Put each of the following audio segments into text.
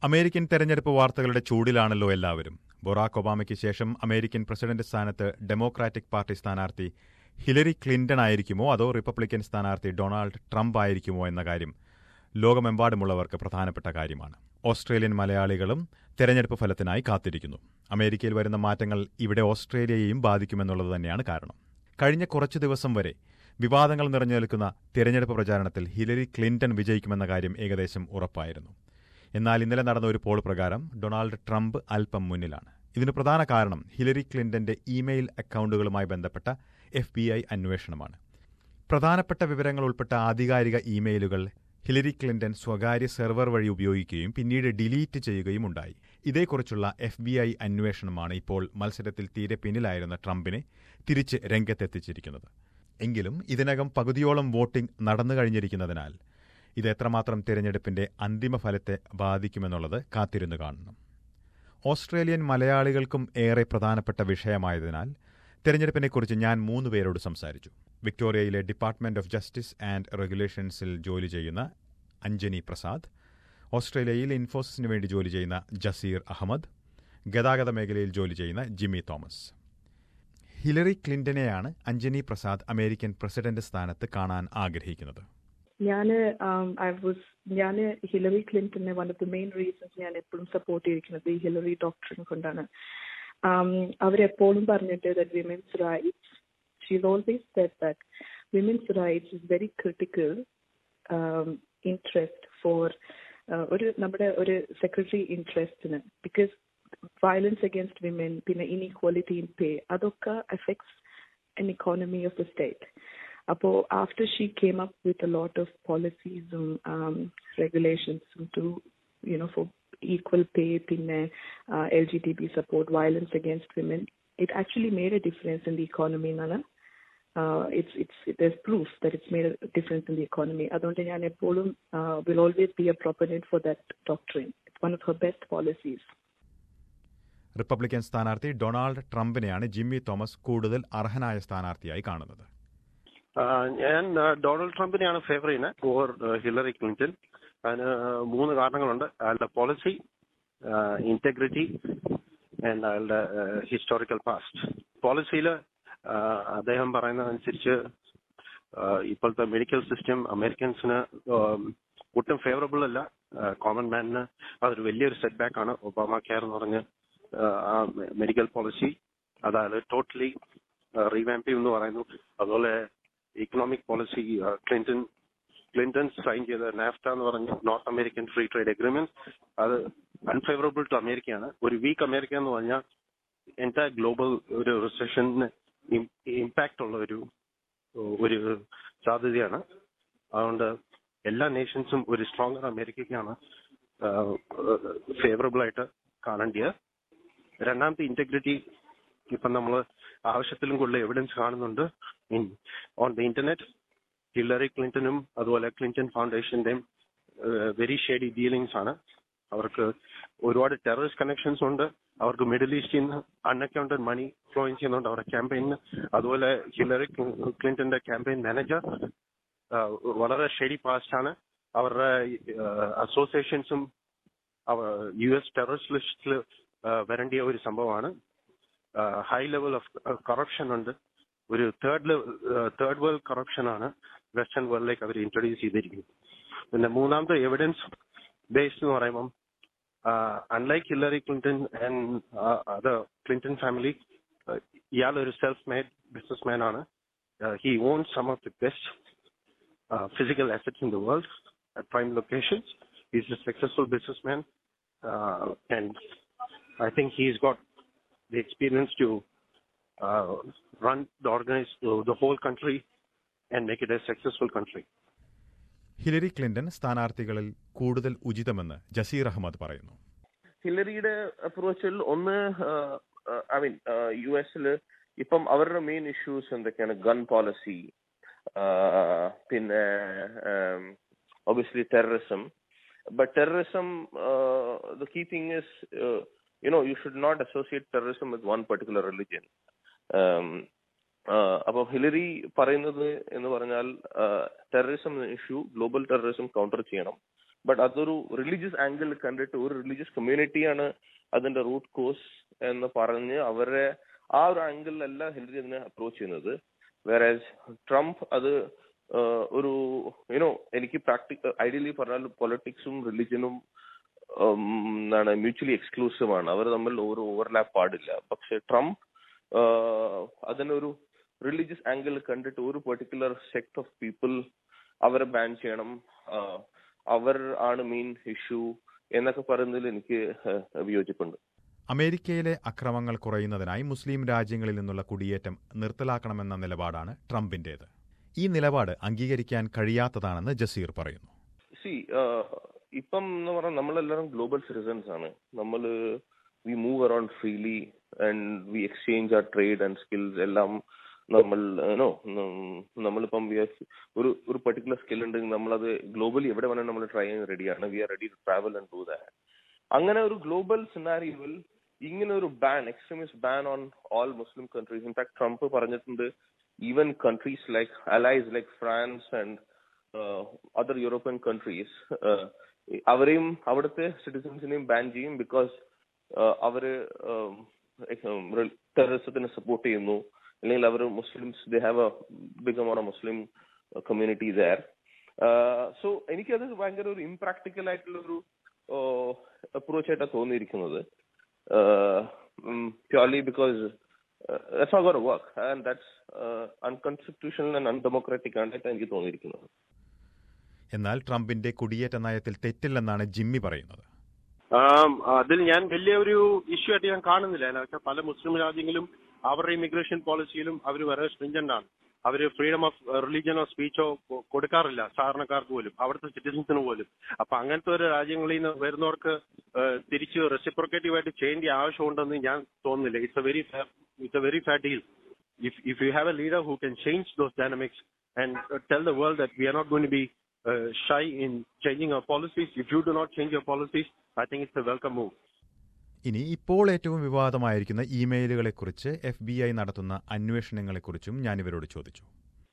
American തെരഞ്ഞെടുപ്പ് വാർത്തകളുടെ ചൂടിലാണല്ലോ എല്ലാവരും ബൊറാക്ക് ഒബാമയ്ക്ക് ശേഷം അമേരിക്കൻ പ്രസിഡന്റ് സ്ഥാനത്ത് ഡെമോക്രാറ്റിക് പാർട്ടി സ്ഥാനാർത്ഥി ഹിലരി ക്ലിന്റൺ ആയിരിക്കുമോ അതോ റിപ്പബ്ലിക്കൻ സ്ഥാനാർത്ഥി ഡൊണാൾഡ് ട്രംപ് ആയിരിക്കുമോ എന്ന കാര്യം ലോകമെമ്പാടുമുള്ളവർക്ക് പ്രധാനപ്പെട്ട കാര്യമാണ് ഓസ്ട്രേലിയൻ മലയാളികളും തെരഞ്ഞെടുപ്പ് ഫലത്തിനായി കാത്തിരിക്കുന്നു അമേരിക്കയിൽ വരുന്ന മാറ്റങ്ങൾ ഇവിടെ ഓസ്ട്രേലിയയെയും ബാധിക്കുമെന്നുള്ളത് തന്നെയാണ് കാരണം കഴിഞ്ഞ കുറച്ചു ദിവസം വരെ വിവാദങ്ങൾ നിറഞ്ഞു നിൽക്കുന്ന തിരഞ്ഞെടുപ്പ് പ്രചാരണത്തിൽ ഹിലരി ക്ലിന്റൺ വിജയിക്കുമെന്ന കാര്യം ഏകദേശം ഉറപ്പായിരുന്നു എന്നാൽ ഇന്നലെ നടന്ന ഒരു പോൾ പ്രകാരം ഡൊണാൾഡ് ട്രംപ് അല്പം മുന്നിലാണ് ഇതിന് പ്രധാന കാരണം ഹിലരി ക്ലിന്റന്റെ ഇമെയിൽ അക്കൗണ്ടുകളുമായി ബന്ധപ്പെട്ട എഫ് ബി ഐ അന്വേഷണമാണ് പ്രധാനപ്പെട്ട വിവരങ്ങൾ ഉൾപ്പെട്ട ആധികാരിക ഇമെയിലുകൾ ഹിലരി ക്ലിന്റൺ സ്വകാര്യ സെർവർ വഴി ഉപയോഗിക്കുകയും പിന്നീട് ഡിലീറ്റ് ചെയ്യുകയും ഉണ്ടായി ഇതേക്കുറിച്ചുള്ള എഫ് ബി ഐ അന്വേഷണമാണ് ഇപ്പോൾ മത്സരത്തിൽ തീരെ പിന്നിലായിരുന്ന ട്രംപിനെ തിരിച്ച് രംഗത്തെത്തിച്ചിരിക്കുന്നത് എങ്കിലും ഇതിനകം പകുതിയോളം വോട്ടിംഗ് നടന്നു കഴിഞ്ഞിരിക്കുന്നതിനാൽ ഇത് എത്രമാത്രം തിരഞ്ഞെടുപ്പിന്റെ അന്തിമ ഫലത്തെ ബാധിക്കുമെന്നുള്ളത് കാത്തിരുന്നു കാണണം ഓസ്ട്രേലിയൻ മലയാളികൾക്കും ഏറെ പ്രധാനപ്പെട്ട വിഷയമായതിനാൽ തെരഞ്ഞെടുപ്പിനെക്കുറിച്ച് ഞാൻ മൂന്ന് പേരോട് സംസാരിച്ചു വിക്ടോറിയയിലെ ഡിപ്പാർട്ട്മെന്റ് ഓഫ് ജസ്റ്റിസ് ആൻഡ് റെഗുലേഷൻസിൽ ജോലി ചെയ്യുന്ന അഞ്ജനി പ്രസാദ് ഓസ്ട്രേലിയയിൽ ഇൻഫോസിസിന് വേണ്ടി ജോലി ചെയ്യുന്ന ജസീർ അഹമ്മദ് ഗതാഗത മേഖലയിൽ ജോലി ചെയ്യുന്ന ജിമ്മി തോമസ് ഹിലറി ക്ലിന്റനെയാണ് അഞ്ജനി പ്രസാദ് അമേരിക്കൻ പ്രസിഡന്റ് സ്ഥാനത്ത് കാണാൻ ആഗ്രഹിക്കുന്നത് ഞാന് ഐ വാസ് ഞാൻ ഹിലറി ക്ലിന്റനെ one of the main reasons ഞാൻ എപ്പോഴും സപ്പോർട്ട് ചെയ്തിരിക്കുന്നത് ഈ ഹിലറി ഡോക്ടറിനെ കൊണ്ടാണ് അവരെപ്പോഴും പറഞ്ഞിട്ട് that women's rights she's always said that women's rights is very critical interest for ഒരു നമ്മുടെ ഒരു സെക്രട്ടറി ഇൻട്രസ്റ്റിന് ബിക്കോസ് വയലൻസ് അഗേൻസ്റ്റ് വിമൻ പിന്നെ ഇൻഇക്വാലിറ്റി ഇൻ പേ അതൊക്കെ effects an economy of the state. Apo after she came up with a lot of policies and um, regulations to, you know, for equal pay, pinne, uh, LGTB support, violence against women, it actually made a difference in the economy, Nana. Uh, it's it's there's proof that it's made a difference in the economy. അതുകൊണ്ട് ഞാൻ എപ്പോഴും will always be a proponent for that doctrine. It's one of her best policies. Republican സ്ഥാനാർത്ഥി Donald ട്രംപിനെയാണ് ജിമ്മി തോമസ് കൂടുതൽ അർഹനായ സ്ഥാനാർത്ഥിയായി കാണുന്നത് ഞാൻ ഡൊണാൾഡ് ട്രംപിനെയാണ് ഫേവർ ചെയ്യുന്നത് ഓവർ ഹിലറി ക്ലിന്റൺ അതിന് മൂന്ന് കാരണങ്ങളുണ്ട് അയാളുടെ പോളിസി ഇന്റഗ്രിറ്റി ആൻഡ് അയാളുടെ ഹിസ്റ്റോറിക്കൽ പാസ്റ്റ് പോളിസിയിൽ അദ്ദേഹം പറയുന്നതനുസരിച്ച് ഇപ്പോഴത്തെ മെഡിക്കൽ സിസ്റ്റം അമേരിക്കൻസിന് ഒട്ടും ഫേവറബിൾ അല്ല കോമൺ മാനിന് അതൊരു വലിയൊരു സെറ്റ് ബാക്ക് ആണ് ഒബാമ കെയർ എന്ന് പറഞ്ഞ് ആ മെഡിക്കൽ പോളിസി അതായത് ടോട്ടലി റീവാമ്പ് എന്ന് പറയുന്നു അതുപോലെ economic policy Clinton Clinton sign ചെയ്ത നാഫ്റ്റ എന്ന് പറഞ്ഞ North American free trade agreement അത് അൺഫേവറബിൾ ടു അമേരിക്കയാണ് ഒരു വീക്ക് അമേരിക്ക എന്ന് പറഞ്ഞാൽ എൻറ്റയർ ഗ്ലോബൽ ഒരു റിസഷന് ഇമ്പാക്ട് ഉള്ള ഒരു ഒരു സാധ്യതയാണ് അതുകൊണ്ട് എല്ലാ നേഷൻസും ഒരു സ്ട്രോങ്ങർ അമേരിക്കയ്ക്കാണ് ഫേവറബിൾ ആയിട്ട് കാണേണ്ടത് രണ്ടാമത്തെ ഇന്റഗ്രിറ്റി ഇപ്പം നമ്മൾ ആവശ്യത്തിലും കൂടുതൽ എവിഡൻസ് കാണുന്നുണ്ട് ഓൺ ദ ഇന്റർനെറ്റ് ഹില്ലറി ക്ലിന്റനും അതുപോലെ ക്ലിന്റൺ ഫൗണ്ടേഷന്റെയും വെരി ഷേഡി ഡീലിങ്സ് ആണ് അവർക്ക് ഒരുപാട് ടെററിസ്റ്റ് കണക്ഷൻസ് ഉണ്ട് അവർക്ക് മിഡിൽ ഈസ്റ്റിൽ നിന്ന് അൺഅക്കൗണ്ടഡ് മണി ഫ്ലോയിങ് ചെയ്യുന്നുണ്ട് അവരുടെ ക്യാമ്പയിന് അതുപോലെ ഹില്ലറി ക്ലിന്റന്റെ ക്യാമ്പയിൻ മാനേജർ വളരെ ഷെഡി പാസ്റ്റ് ആണ് അവരുടെ അസോസിയേഷൻസും യു എസ് ടെററിസ്റ്റ് ലിസ്റ്റിൽ വരേണ്ടിയ ഒരു സംഭവമാണ് ഹൈ ലെവൽ ഓഫ് കറപ്ഷൻ ഉണ്ട് ഒരു third level third world corruption ആണ് വെസ്റ്റേൺ വേൾഡിലേക്ക് അവർ ഇൻട്രൊഡ്യൂസ് ചെയ്തിരിക്കുന്നത് പിന്നെ മൂന്നാമത്തെ എവിഡൻസ് ബേസ്ഡ് എന്ന് പറയുമ്പം unlike Hillary Clinton and other Clinton family ഇയാൾ ഒരു സെൽഫ് മെയ്ഡ് ബിസിനസ് മാൻ ആണ് he own some of the best physical assets in the world at prime locations. He's a successful businessman, uh, and I think he's got the experience to uh, run the organized uh, the whole country and make it a successful country. Hillary Clinton സ്ഥാനാർത്ഥികളിൽ കൂടുതൽ ഉചിതമെന്ന് ജസീർ അഹമ്മദ് പറയുന്നു ഹിലറിയുടെ അപ്രോച്ചിൽ ഒന്ന് I mean you എസിൽ ഇപ്പം അവരുടെ main issues എന്തൊക്കെയാണ് gun policy പിന്നെ obviously terrorism. But terrorism, uh, the key thing is, uh, you know, you should not associate terrorism with one particular religion. Um, അപ്പോൾ ഹിലറി പറയുന്നത് എന്ന് പറഞ്ഞാൽ terrorism issue global terrorism counter ചെയ്യണം but അതൊരു religious angle കണ്ടിട്ട് ഒരു religious കമ്മ്യൂണിറ്റിയാണ് അതിന്റെ root cause എന്ന് പറഞ്ഞ് അവരെ ആ ഒരു ആംഗിളിലല്ല ഹിലരി അതിനെ അപ്രോച്ച് ചെയ്യുന്നത് വേറെ ട്രംപ് അത് ആഹ്, ഒരു യുനോ എനിക്ക് പ്രാക്ടിക് ഐഡിയലി പറഞ്ഞാൽ പൊളിറ്റിക്സും റിലിജനും എന്താണ് മ്യൂച്വലി എക്സ്ക്ലൂസീവ് ആണ് അവർ തമ്മിൽ ഒരു ഓവർലാപ്പ് പാടില്ല പക്ഷെ ട്രംപ് ആഹ്, അതിനൊരു റിലീജിയസ് ആംഗിൾ കണ്ടിട്ട് ഒരു പെർട്ടിക്കുലർ സെക്ട് ഓഫ് പീപ്പിൾ അവരെ ബാൻ ചെയ്യണം ആഹ്, അവർ ആണ് മെയിൻ ഇഷ്യൂ എന്നൊക്കെ പറയുന്നതിൽ എനിക്ക് ആഹ്, വിയോജിപ്പുണ്ട് അമേരിക്കയിലെ അക്രമങ്ങൾ കുറയുന്നതിനായി മുസ്ലിം രാജ്യങ്ങളിൽ നിന്നുള്ള കുടിയേറ്റം നിർത്തലാക്കണമെന്ന നിലപാടാണ് ട്രംപിന്റേത് ഈ നിലപാട് അംഗീകരിക്കാൻ കഴിയാത്തതാണെന്ന് ജസീർ പറയുന്നു സി ഇപ്പം എന്ന് പറഞ്ഞാൽ നമ്മളെല്ലാവരും ഗ്ലോബൽ സിറ്റിസൺസ് ആണ് നമ്മൾ we move around freely and we exchange or trade and skills എല്ലാം നമ്മൾ നോ നമ്മളിപ്പം we are- ഒരു ഒരു പെർട്ടിക്കുലർ സ്കിൽ ഉണ്ടെങ്കിൽ നമ്മളത് ഗ്ലോബലി എവിടെ വേണമെങ്കിൽ നമ്മൾ ട്രൈ ചെയ്യാൻ റെഡിയാണ് we are ready to travel and do that അങ്ങനെ ഒരു ഗ്ലോബൽ സിനാരിയോയിൽ ഇങ്ങനെ ഒരു ban extremist ban on all Muslim countries in fact Trump പറഞ്ഞിട്ടുണ്ട് even countries like allies like France and other European countries അവരെയും അവിടുത്തെ സിറ്റിസൻസിനെയും ബാൻ ചെയ്യും ബിക്കോസ് അവര് ടെററിസത്തിനെ സപ്പോർട്ട് ചെയ്യുന്നു അല്ലെങ്കിൽ അവർ Muslims they have a big amount Muslim community there so എനിക്കത് ഭയങ്കര ഒരു ഇംപ്രാക്ടിക്കൽ ആയിട്ടുള്ള ഒരു അപ്രോച്ച് ആയിട്ടാണ് തോന്നിയിരിക്കുന്നത് purely because that's not got work and that's unconstitutional and undemocratic ആയിട്ടാണ് എനിക്ക് തോന്നിയിരിക്കുന്നത് എന്നാൽ ട്രംപിന്റെ കുടിയേറ്റ നയത്തിൽ തെറ്റില്ലെന്നാണ് ജിമ്മി പറയുന്നത് ആം, അതിൽ ഞാൻ വലിയ ഒരു ഇഷ്യൂ ആയിട്ട് ഞാൻ കാണുന്നില്ല എന്നൊക്കെ പല മുസ്ലിം രാജ്യങ്ങളും അവരുടെ ഇമിഗ്രേഷൻ പോളിസിയിലും അവർ വളരെ സ്ട്രിഞ്ചന്റ് ആണ് അവര് ഫ്രീഡം ഓഫ് റിലീജിയനോ സ്പീച്ചോ കൊടുക്കാറില്ല സാധാരണക്കാർക്ക് പോലും അവിടുത്തെ സിറ്റിസൺസിന് പോലും അപ്പൊ അങ്ങനത്തെ ഒരു രാജ്യങ്ങളിൽ നിന്ന് വരുന്നവർക്ക് ഏഹ്, തിരിച്ച് റെസിപ്രോക്കേറ്റീവ് ആയിട്ട് ചെയ്യേണ്ട ആവശ്യമുണ്ടെന്ന് ഞാൻ തോന്നുന്നില്ല it's a very it's a very far deal if if you have a leader who can change those dynamics and uh, tell the world that we are not going to be uh, shy in changing our policies, if you do not change your policies, I think it's a welcome move. ഇനി ഇപ്പോൾ ഏറ്റവും വിവാദമായിരിക്കുന്ന ഇമെയിലുകളെക്കുറിച്ച് F B I നടത്തുന്ന അന്വേഷണങ്ങളെക്കുറിച്ചും ഞാൻ ഇവരോട് ചോദിച്ചു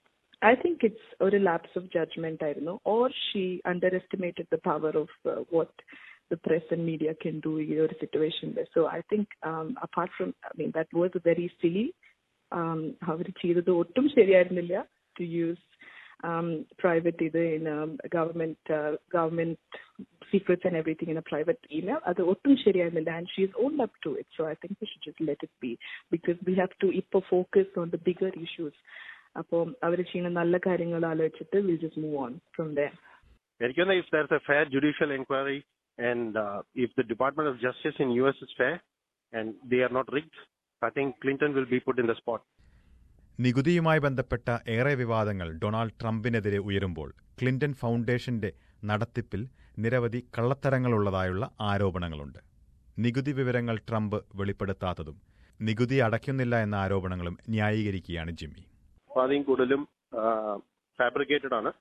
I think it's or a lapse of judgment, I don't know, or she underestimated the power of uh, what the press and media can do in your situation. there. So I think, um, apart from, I mean, that was a very silly. Um, അവർ ചെയ്തത് ഒട്ടും ശരിയായിരുന്നില്ല to use um, private ഇത് in um, government uh, government secrets and everything in a private email. അത് ഒട്ടും ശരിയായിരുന്നില്ല and she's owned up to it. So I think we should just let it be because we have to ഇപ്പോൾ focus on the bigger issues. അപ്പോൾ അവർ ചെയ്യുന്ന നല്ല കാര്യങ്ങൾ ആലോചിച്ചിട്ട് will just move on from there എനിക്ക് തോന്നുന്നു if there's a fair judicial inquiry and uh, if the Department of Justice in US is fair and they are not rigged, I think Clinton will be put in the spot. നികുതിയുമായി ബന്ധപ്പെട്ട ഏറെ വിവാദങ്ങൾ Donald ട്രംപിനെതിരെ ഉയരുമ്പോൾ Clinton ഫൗണ്ടേഷന്റെ നടത്തിപ്പിൽ നിരവധി കള്ളത്തരങ്ങളുള്ളതായുള്ള ആരോപണങ്ങളുണ്ട് നികുതി വിവരങ്ങൾ Trump വെളിപ്പെടുത്താത്തതും നികുതി അടയ്ക്കുന്നില്ല എന്ന ആരോപണങ്ങളും ന്യായീകരിക്കുകയാണ് ജിമ്മി പാതിയും കൂടുതലും ഫാബ്രിക്കേറ്റഡ് ആണ്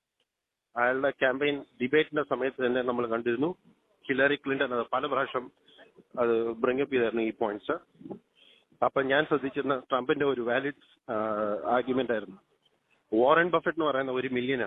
അയാളുടെ ക്യാമ്പയിൻ ഡിബേറ്റിന്റെ സമയത്ത് തന്നെ നമ്മൾ കണ്ടിരുന്നു ഹിലറി ക്ലിന്റൺ അത് പല പ്രാവശ്യം അത് ബ്രിങ്ങപ്പ് ചെയ്തായിരുന്നു ഈ പോയിന്റ്സ് അപ്പൊ ഞാൻ ശ്രദ്ധിച്ചിരുന്ന ട്രംപിന്റെ ഒരു വാലിഡ് ആർഗ്യുമെന്റ് ആയിരുന്നു വാറൻ ബഫറ്റ് എന്ന് പറയുന്ന ഒരു മില്യന്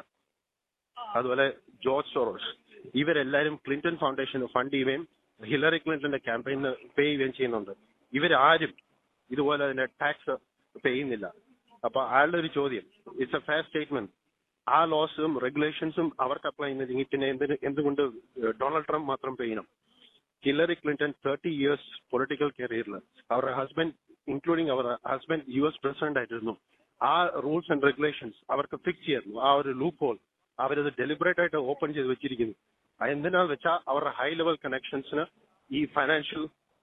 അതുപോലെ ജോർജ് സോറോസ് ഇവരെല്ലാരും ക്ലിന്റൺ ഫൗണ്ടേഷന് ഫണ്ട് ചെയ്യുകയും ഹിലറി ക്ലിന്റന്റെ ക്യാമ്പയിന് പേ ചെയ്യുകയും ചെയ്യുന്നുണ്ട് ഇവരാരും ഇതുപോലെ അതിന്റെ ടാക്സ് പേ ചെയ്യുന്നില്ല അപ്പൊ അയാളുടെ ഒരു ചോദ്യം ഇറ്റ്സ് എ ഫെയർ സ്റ്റേറ്റ്മെന്റ് ആ ലോസും റെഗുലേഷൻസും അവർക്ക് അപ്ലൈ ചെയ്യുന്നതെങ്കിൽ പിന്നെ എന്തിന് എന്തുകൊണ്ട് ഡൊണാൾഡ് ട്രംപ് മാത്രം പേ ചെയ്യണം Hillary Clinton thirty years political കരിയറിൽ അവരുടെ ഹസ്ബൻഡ് ഇൻക്ലൂഡിംഗ് അവർ ഹസ്ബൻഡ് യു എസ് പ്രസിഡന്റ് ആയിരുന്നു ആ റൂൾസ് ആൻഡ് റെഗുലേഷൻസ് അവർക്ക് ഫിക്സ് ചെയ്യായിരുന്നു ആ ഒരു ലൂപ്പ് ഹോൾ അവരത് ഡെലിബറേറ്റ് ആയിട്ട് ഓപ്പൺ ചെയ്ത് വെച്ചിരിക്കുന്നു അത് എന്തിനാന്ന് വെച്ചാൽ അവരുടെ ഹൈ ലെവൽ കണക്ഷൻസിന് ഈ ഫൈനാൻഷ്യൽ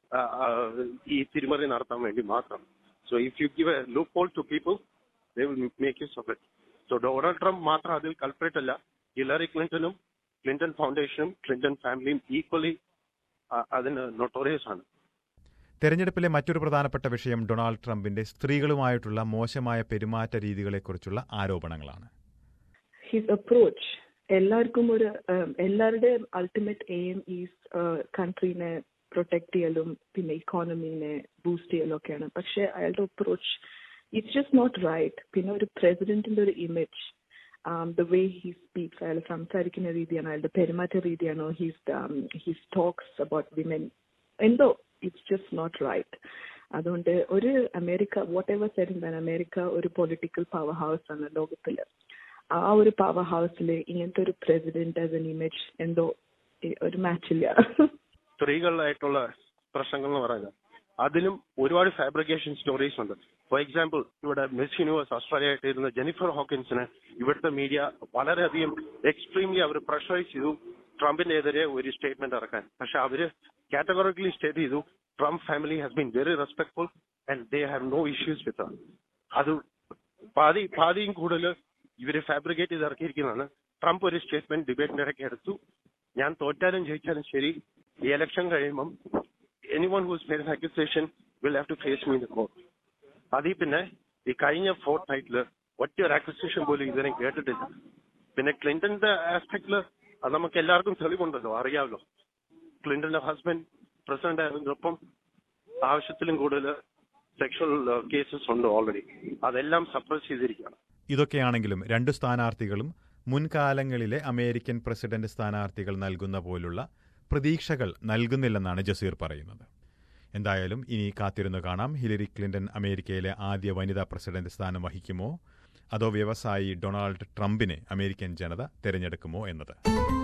ഈ തിരിമറി നടത്താൻ വേണ്ടി മാത്രം so if you give a loophole to people they will make use of it so Donald Trump മാത്രം അതിൽ കൾപ്പറേറ്റ് അല്ല ഹിലറി ക്ലിന്റണും ക്ലിന്റൺ ഫൗണ്ടേഷനും ക്ലിന്റൺ ഫാമിലിയും ഈക്വലി അതിന് നൊട്ടോറിയസ് ആണ് തെരഞ്ഞെടുപ്പിലെ മറ്റൊരു പ്രധാനപ്പെട്ട വിഷയം ഡൊണാൾഡ് ട്രംപിന്റെ സ്ത്രീകളുമായിട്ടുള്ള മോശമായ പെരുമാറ്റ രീതികളെക്കുറിച്ചുള്ള ആരോപണങ്ങളാണ് ഹിസ് അപ്രോച്ച് എല്ലാവർക്കും ഒരു um, എല്ലാവരുടെയും അൾട്ടിമേറ്റ് എയിം ഈസ് കൺട്രീനെ പ്രൊട്ടക്ട് ചെയ്യലും പിന്നെ ഇക്കോണമീനെ ബൂസ്റ്റ് ചെയ്യലും ഒക്കെയാണ് പക്ഷെ അയാളുടെ approach it's just not right പിന്നെ ഒരു പ്രസിഡന്റിന്റെ ഒരു image the way he speaks, അയാൾ സംസാരിക്കുന്ന രീതിയാണോ അയാളുടെ പെരുമാറ്റ രീതിയാണോ his his talks about women എന്തോ ഇറ്റ്സ് ജസ്റ്റ് നോട്ട് റൈറ്റ് അതുകൊണ്ട് ഒരു അമേരിക്ക വാട്ട് എവർ സെറ്റിൻ ദാൻ അമേരിക്ക ഒരു പൊളിറ്റിക്കൽ പവർ ഹൗസ് ആണ് ലോകത്തിൽ ആ ഒരു പവർ ഹൗസിൽ ഇങ്ങനത്തെ ഒരു പ്രസിഡന്റ് ആസ് എൻ ഇമേജ് എന്തോ ഒരു മാച്ചില്ല സ്ത്രീകളിലായിട്ടുള്ള പ്രശ്നങ്ങൾ എന്ന് പറയുന്നത് അതിലും ഒരുപാട് ഫാബ്രിക്കേഷൻ സ്റ്റോറീസ് ഉണ്ട് ഫോർ എക്സാമ്പിൾ ഇവിടെ മിസ് യൂണിവേഴ്സ് ഓസ്ട്രേലിയ ആയിട്ട് ഇരുന്ന ജെനിഫർ ഹോക്കിൻസിന് ഇവിടുത്തെ മീഡിയ വളരെയധികം എക്സ്ട്രീംലി അവർ പ്രഷറൈസ് ചെയ്തു ട്രംപിന്റെ എതിരെ ഒരു സ്റ്റേറ്റ്മെന്റ് ഇറക്കാൻ പക്ഷെ അവര് കാറ്റഗോറിക്കലി സ്റ്റേറ്റ് ചെയ്തു Trump family has been very respectful and they have no issues with അത് പാതി പാതിയും കൂടുതൽ ഇവര് ഫാബ്രിക്കേറ്റ് ചെയ്ത് ഇറക്കിയിരിക്കുന്നതാണ് ട്രംപ് ഒരു സ്റ്റേറ്റ്മെന്റ് ഡിബേറ്റിന്റെ ഇടയ്ക്ക് എടുത്തു ഞാൻ തോറ്റാലും ജയിച്ചാലും ശരി ഈ ഇലക്ഷൻ കഴിയുമ്പം anyone who's made accusation will have to face me in court അതിൽ പിന്നെ ഈ കഴിഞ്ഞ ഫോർട്ട് നൈറ്റില് ഒറ്റ ഒരു അക്യൂസേഷൻ പോലും ഇതുവരെ കേട്ടിട്ടില്ല പിന്നെ ക്ലിന്റന്റെ ആസ്പെക്ടില് അത് നമുക്ക് എല്ലാവർക്കും തെളിവുണ്ടല്ലോ അറിയാമല്ലോ ക്ലിന്റന്റെ ഹസ്ബൻഡ് പ്രസിഡന്റ് ആയിരുന്നപ്പം ആവശ്യത്തിലും കൂടുതൽ സെക്ഷൽ കേസസ് ഉണ്ട് ഓൾറെഡി അതെല്ലാം സപ്രസ് ചെയ്തിരിക്കുകയാണ് ഇതൊക്കെയാണെങ്കിലും രണ്ട് സ്ഥാനാർത്ഥികളും മുൻകാലങ്ങളിലെ അമേരിക്കൻ പ്രസിഡന്റ് സ്ഥാനാർത്ഥികൾ നൽകുന്ന പോലുള്ള പ്രതീക്ഷകൾ നൽകുന്നില്ലെന്നാണ് ജസീർ പറയുന്നത് എന്തായാലും ഇനി കാത്തിരുന്നു കാണാം ഹിലരി ക്ലിന്റൺ അമേരിക്കയിലെ ആദ്യ വനിതാ പ്രസിഡന്റ് സ്ഥാനം വഹിക്കുമോ അതോ വ്യവസായി ഡൊണാൾഡ് ട്രംപിനെ അമേരിക്കൻ ജനത തെരഞ്ഞെടുക്കുമോ എന്നത്